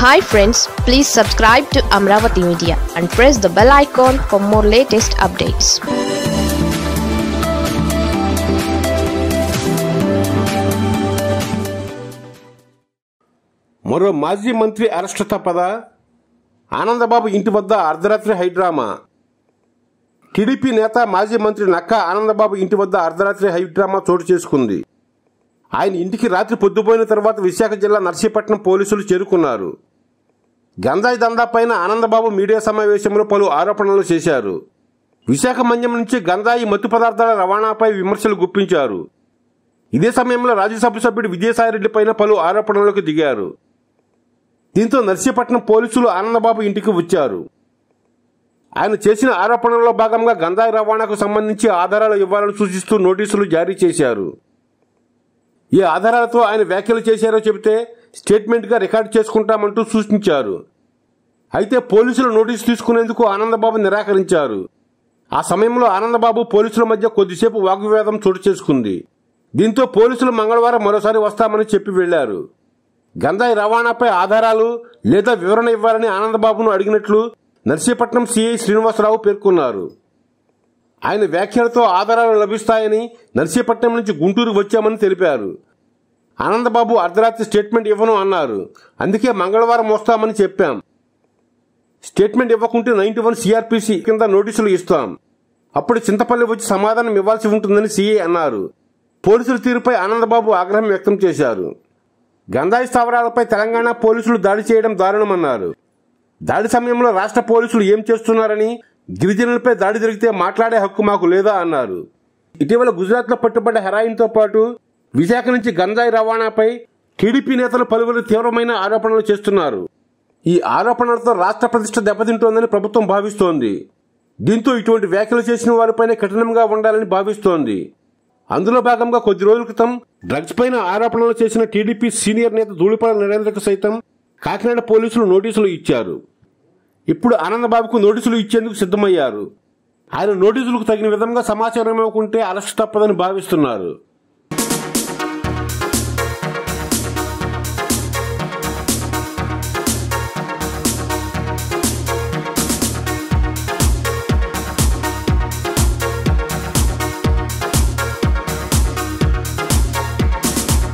hi friends please subscribe to Amaravati media and press the bell icon for more latest updates మరో మాజీ మంత్రి arrest తప్పదా ఆనందబాబు ఇంటి వద్ద అర్ధరాత్రి హైడ్రామా టీడీపీ నేత మాజీ మంత్రి నక్కా ఆనందబాబు ఇంటి వద్ద అర్ధరాత్రి హైడ్రామా చోటు చేసుకుంది ఆయన ఇంటికి రాత్రి పొద్దుపోయిన తర్వాత విశాఖ జిల్లా నర్సీపట్నం పోలీసులు చేరుకున్నారు గంజాయి దందాపైన ఆనందబాబు మీడియా సమావేశంలో పలు ఆరోపణలు చేశారు విశాఖ మన్యం నుంచి గంజాయి మత్తు పదార్థాల రవాణాపై విమర్శలు గుప్పించారు ఇదే సమయంలో రాజ్యసభ సభ్యుడు విజయసాయిరెడ్డి పైన పలు ఆరోపణలకు దిగారు దీంతో నర్సీపట్నం పోలీసులు ఆనందబాబు ఇంటికి వచ్చారు ఆయన చేసిన ఆరోపణల్లో భాగంగా గంజాయి రవాణాకు సంబంధించి ఆధారాలు ఇవ్వాలని సూచిస్తూ నోటీసులు జారీ చేశారు ఈ ఆధారాలతో ఆయన వ్యాఖ్యలు చేశారో చెబితే స్టేట్మెంట్గా రికార్డు చేసుకుంటామంటూ సూచించారు అయితే పోలీసులు నోటీసు తీసుకునేందుకు ఆనందబాబు నిరాకరించారు ఆ సమయంలో ఆనందబాబు పోలీసుల మధ్య కొద్దిసేపు వాగ్వివాదం చోటు చేసుకుంది దీంతో పోలీసులు మంగళవారం మరోసారి వస్తామని చెప్పి వెళ్లారు గంజాయి రవాణాపై ఆధారాలు లేదా వివరణ ఇవ్వాలని ఆనందబాబును అడిగినట్లు నర్సీపట్నం సిఐ శ్రీనివాసరావు పేర్కొన్నారు ఆయన వ్యాఖ్యలతో ఆధారాలు లభిస్తాయని నర్సీపట్నం నుంచి గుంటూరు వచ్చామని తెలిపారు ఆనందబాబు అర్ధరాత్రి స్టేట్మెంట్ ఇవ్వను అన్నారు అందుకే మంగళవారం వస్తామని చెప్పాం స్టేట్మెంట్ ఇవ్వకుంటే నైన్టీ వన్ సిఆర్పిసి కింద నోటీసులు ఇస్తాం అప్పుడు చింతపల్లి వచ్చి సమాధానం ఇవ్వాల్సి ఉంటుందని సీఐ అన్నారు పోలీసుల తీరుపై ఆనందబాబు ఆగ్రహం వ్యక్తం చేశారు గంజాయి స్థావరాలపై తెలంగాణ పోలీసులు దాడి చేయడం దారుణమన్నారు దాడి సమయంలో రాష్ట్ర పోలీసులు ఏం చేస్తున్నారని గిరిజనులపై దాడి జరిగితే మాట్లాడే హక్కు మాకు లేదా అన్నారు ఇటీవల గుజరాత్లో పట్టుబడ్డ హెరాయిన్తో పాటు విశాఖ నుంచి గంజాయి రవాణాపై టీడీపీ నేతలు పలువురు తీవ్రమైన ఆరోపణలు చేస్తున్నారు ఈ ఆరోపణలతో రాష్ట్ర ప్రతిష్ట దెబ్బతింటోందని ప్రభుత్వం భావిస్తోంది దీంతో ఇటువంటి వ్యాఖ్యలు చేసిన వారిపైనే కఠినంగా ఉండాలని భావిస్తోంది అందులో భాగంగా కొద్ది రోజుల క్రితం డ్రగ్స్ పైన ఆరోపణలు చేసిన టీడీపీ సీనియర్ నేత ధూళిపాల నరేంద్రకు సైతం కాకినాడ పోలీసులు నోటీసులు ఇచ్చారు ఇప్పుడు ఆనందబాబుకు నోటీసులు ఇచ్చేందుకు సిద్ధమయ్యారు ఆయన నోటీసులకు తగిన విధంగా సమాచారం ఇవ్వకుంటే అరెస్ట్ తప్పదని భావిస్తున్నారు